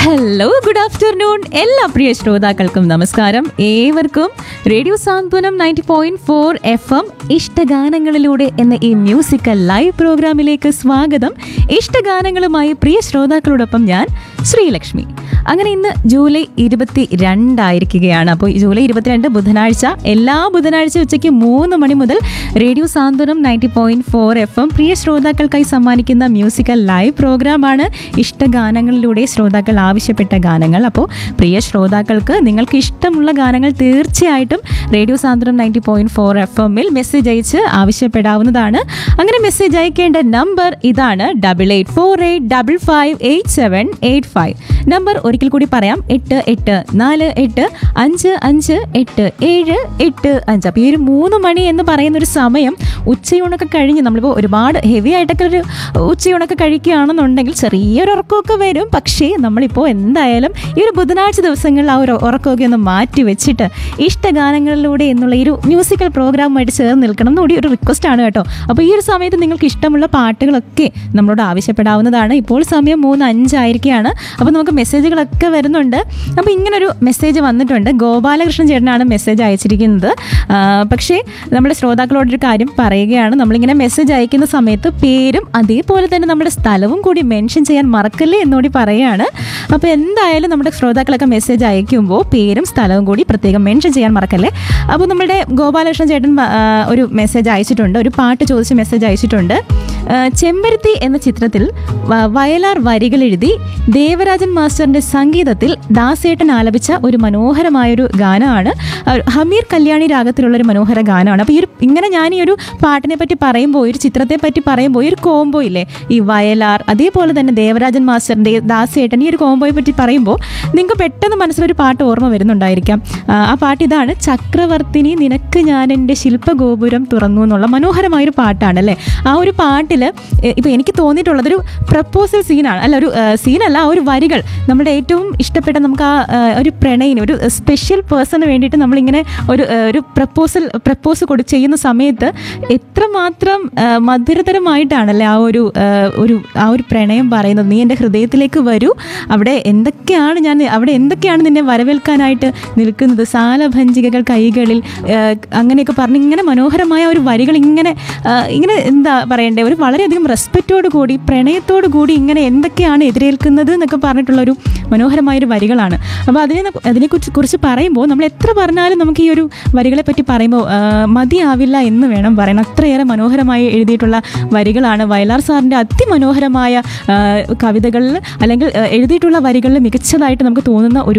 hello good afternoon എല്ലാ പ്രിയ ശ്രോതാക്കൾക്കും നമസ്കാരം ഏവർക്കും radio Santhwanam ninety point four F M ഇഷ്ടഗാനങ്ങളിലൂടെ എന്ന ഈ മ്യൂസിക്കൽ ലൈവ് പ്രോഗ്രാമിലേക്ക് സ്വാഗതം ഇഷ്ടഗാനങ്ങളുമായി പ്രിയ ശ്രോതാക്കളോടൊപ്പം ഞാൻ ശ്രീലക്ഷ്മി അങ്ങനെ ഇന്ന് ജൂലൈ ഇരുപത്തി രണ്ടായിരിക്കുകയാണ് അപ്പോൾ ഈ ജൂലൈ ഇരുപത്തിരണ്ട് ബുധനാഴ്ച എല്ലാ ബുധനാഴ്ച ഉച്ചയ്ക്ക് മൂന്ന് മണി മുതൽ radio Santhwanam ninety point four F M പ്രിയ ശ്രോതാക്കൾക്കായി സമ്മാനിക്കുന്ന മ്യൂസിക്കൽ ലൈവ് പ്രോഗ്രാമാണ് ഇഷ്ടഗാനങ്ങളിലൂടെ ശ്രോതാക്കൾ ആവശ്യപ്പെട്ട ഗാനങ്ങൾ അപ്പോൾ പ്രിയ ശ്രോതാക്കൾക്ക് നിങ്ങൾക്ക് ഇഷ്ടമുള്ള ഗാനങ്ങൾ തീർച്ചയായിട്ടും radio Santhwanam ninety point four F എമ്മിൽ മെസ്സേജ് അയച്ച് ആവശ്യപ്പെടാവുന്നതാണ് അങ്ങനെ മെസ്സേജ് അയക്കേണ്ട നമ്പർ ഇതാണ് double eight four eight double five eight seven eight five number ഒരിക്കൽ കൂടി പറയാം എട്ട് എട്ട് നാല് എട്ട് അഞ്ച് അഞ്ച് എട്ട് ഏഴ് എട്ട് അഞ്ച് അപ്പോൾ ഈ ഒരു മൂന്ന് മണി എന്ന് പറയുന്ന ഒരു സമയം ഉച്ചയൂണൊക്കെ കഴിഞ്ഞ് നമ്മളിപ്പോൾ ഒരുപാട് ഹെവി ആയിട്ടൊക്കെ ഒരു ഉച്ചയൂണൊക്കെ കഴിക്കുകയാണെന്നുണ്ടെങ്കിൽ ചെറിയൊരു ഉറക്കമൊക്കെ വരും പക്ഷേ നമ്മളിപ്പോൾ എന്തായാലും ഈ ഒരു ബുധനാഴ്ച ദിവസങ്ങളിൽ ആ ഒരു ഉറക്കമൊക്കെ ഒന്ന് മാറ്റി വെച്ചിട്ട് ഇഷ്ടഗാനങ്ങളിലൂടെ എന്നുള്ള ഈ ഒരു മ്യൂസിക്കൽ പ്രോഗ്രാമുമായിട്ട് ചേർന്ന് നിൽക്കണം എന്നുകൂടി ഒരു റിക്വസ്റ്റ് ആണ് കേട്ടോ അപ്പോൾ ഈ ഒരു സമയത്ത് നിങ്ങൾക്ക് ഇഷ്ടമുള്ള പാട്ടുകളൊക്കെ നമ്മളോട് ആവശ്യപ്പെടാവുന്നതാണ് ഇപ്പോൾ സമയം മൂന്ന് അഞ്ചായിരിക്കുകയാണ് അപ്പോൾ നമുക്ക് മെസ്സേജുകളൊക്കെ വരുന്നുണ്ട് അപ്പോൾ ഇങ്ങനൊരു മെസ്സേജ് വന്നിട്ടുണ്ട് ഗോപാലകൃഷ്ണൻ ചേട്ടനാണ് മെസ്സേജ് അയച്ചിരിക്കുന്നത് ആ, പക്ഷേ നമ്മുടെ ശ്രോതാക്കളോടൊരു കാര്യം പറയുകയാണ് നമ്മളിങ്ങനെ മെസ്സേജ് അയക്കുന്ന സമയത്ത് പേരും അതേപോലെ തന്നെ നമ്മുടെ സ്ഥലവും കൂടി മെൻഷൻ ചെയ്യാൻ മറക്കല്ലേ എന്നുകൂടി പറയുകയാണ് അപ്പോൾ എന്തായാലും നമ്മുടെ ശ്രോതാക്കളൊക്കെ മെസ്സേജ് അയക്കുമ്പോൾ പേരും സ്ഥലവും കൂടി പ്രത്യേകം മെൻഷൻ ചെയ്യാൻ മറക്കല്ലേ അപ്പോൾ നമ്മുടെ ഗോപാലകൃഷ്ണൻ ചേട്ടൻ ആ, ഒരു മെസ്സേജ് അയച്ചിട്ടുണ്ട് ഒരു പാട്ട് ചോദിച്ച് മെസ്സേജ് അയച്ചിട്ടുണ്ട് ആ, ചെമ്പരുത്തി എന്ന ചിത്രത്തിൽ വ- വയലാർ വരികൾ എഴുതി ദേവരാജൻ മാസ്റ്ററിന്റെ സംഗീതത്തിൽ ദാസേട്ടൻ ആലപിച്ച ഒരു മനോഹരമായൊരു ഗാനമാണ് ആ, ഹമീർ കല്യാണി രാഗത്തിലുള്ള ഒരു മനോഹര ഗാനമാണ് അപ്പോൾ ഈ ഒരു ഇങ്ങനെ ഞാൻ ഈ ഒരു പാട്ടിനെ പറ്റി പറയുമ്പോൾ ഈ ഒരു ചിത്രത്തെ പറ്റി പറയുമ്പോൾ ഈ ഒരു കോംബോ ഇല്ലേ ഈ വയലാർ അതേപോലെ തന്നെ ദേവരാജൻ മാസ്റ്ററിന്റെ ദാസേട്ടൻ ഈ ഒരു കോംബോയെ പറ്റി പറയുമ്പോൾ നിങ്ങൾക്ക് പെട്ടെന്ന് മനസ്സിലൊരു പാട്ട് ഓർമ്മ വരുന്നുണ്ടായിരിക്കാം ആ, ആ പാട്ട് ഇതാണ് ചക്രവർത്തിനി നിനക്ക് ഞാൻ എൻ്റെ ശില്പഗോപുരം തുറന്നു എന്നുള്ള മനോഹരമായൊരു പാട്ടാണ് അല്ലേ ആ ഒരു പാട്ടിൽ ഇപ്പോൾ എനിക്ക് തോന്നിയിട്ടുള്ളത് ഒരു പ്രപ്പോസൽ സീനാണ് അല്ല ഒരു സീനല്ല ആ ഒരു വരികൾ നമ്മുടെ ഏറ്റവും ഇഷ്ടപ്പെട്ട നമുക്ക് ആ ആ, ഒരു പ്രണയിന് ഒരു സ്പെഷ്യൽ പേഴ്സണ് വേണ്ടിയിട്ട് നമ്മളിങ്ങനെ ഒരു ആ, ഒരു പ്രപ്പോസൽ പ്രപ്പോസ് കൊടു ചെയ്യുന്ന സമയത്ത് എത്രമാത്രം ആ, മധുരതരമായിട്ടാണല്ലേ ആ ഒരു ആ, ഒരു ആ ഒരു പ്രണയം പറയുന്നത് നീ എൻ്റെ ഹൃദയത്തിലേക്ക് വരൂ അവിടെ എന്തൊക്കെയാണ് ഞാൻ അവിടെ എന്തൊക്കെയാണ് നിന്നെ വരവേൽക്കാനായിട്ട് നിൽക്കുന്നത് സാലഭഞ്ചികകൾ കൈകളിൽ ആ, അങ്ങനെയൊക്കെ പറഞ്ഞ് ഇങ്ങനെ മനോഹരമായ ഒരു വരികൾ ഇങ്ങനെ ആ, ഇങ്ങനെ എന്താ പറയണ്ടേ ഒരു വളരെയധികം റെസ്പെക്റ്റോട് കൂടി പ്രണയത്തോടു കൂടി ഇങ്ങനെ എന്തൊക്കെയാണ് എതിരേൽക്കുന്നത് എന്നൊക്കെ പറഞ്ഞിട്ടുള്ളൊരു മനോഹരമായൊരു വരികളാണ് അപ്പോൾ അതിനെ അതിനെക്കുറിച്ച് കുറിച്ച് പറയുമ്പോൾ നമ്മൾ എത്ര പറഞ്ഞാലും നമുക്ക് ഈ ഒരു വരികളെ പറ്റി പറയുമ്പോൾ ആ, മതിയാവില്ല എന്ന് വേണം പറയാൻ അത്രയേറെ മനോഹരമായി എഴുതിയിട്ടുള്ള വരികളാണ് വയലാർ സാറിൻ്റെ അതിമനോഹരമായ ആ, കവിതകളിൽ അല്ലെങ്കിൽ ആ, എഴുതിയിട്ടുള്ള വരികളിൽ മികച്ചതായിട്ട് നമുക്ക് തോന്നുന്ന ഒരു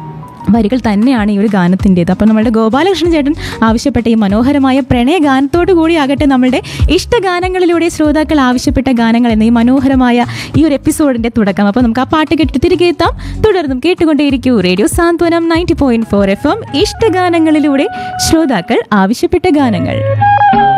വരികൾ തന്നെയാണ് ഈ ഒരു ഗാനത്തിൻ്റേത് അപ്പോൾ നമ്മുടെ ഗോപാലകൃഷ്ണൻ ചേട്ടൻ ആവശ്യപ്പെട്ട ഈ മനോഹരമായ പ്രണയ ഗാനത്തോടു കൂടി ആകട്ടെ നമ്മളുടെ ഇഷ്ടഗാനങ്ങളിലൂടെ ശ്രോതാക്കൾ ആവശ്യപ്പെട്ട ഗാനങ്ങൾ എന്ന ഈ മനോഹരമായ ഈ ഒരു എപ്പിസോഡിന്റെ തുടക്കം അപ്പോൾ നമുക്ക് ആ പാട്ട് കേട്ട് തിരികെ എത്താം തുടർന്നും കേട്ടുകൊണ്ടേയിരിക്കൂ radio Santhwanam ninety point four F M ഇഷ്ടഗാനങ്ങളിലൂടെ ശ്രോതാക്കൾ ആവശ്യപ്പെട്ട ഗാനങ്ങൾ